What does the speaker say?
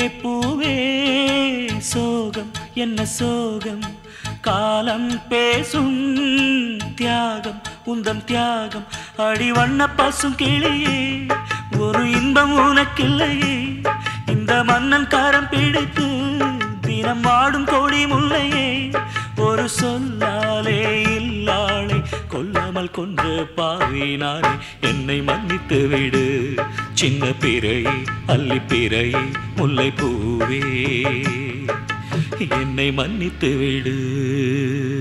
பூவே சோகம் என்ன சோகம் காலம் பேசும் தியாகம் உந்தன் தியாகம் அடி வண்ண பசும் கிளியே ஒரு இன்பம் உனக்கில்லையே இந்த மன்னன் காரம் பிடித்து தினம் வாடும் கோடி முல்லையே ஒரு சொல்லாலே இல்லாளே கொல்லாமல் கொன்ற பாவினாரே என்னை மன்னித்து விடு சின்ன பிறையே அல்லி பிறையே முல்லை பூவே என்னை மன்னித்து விடு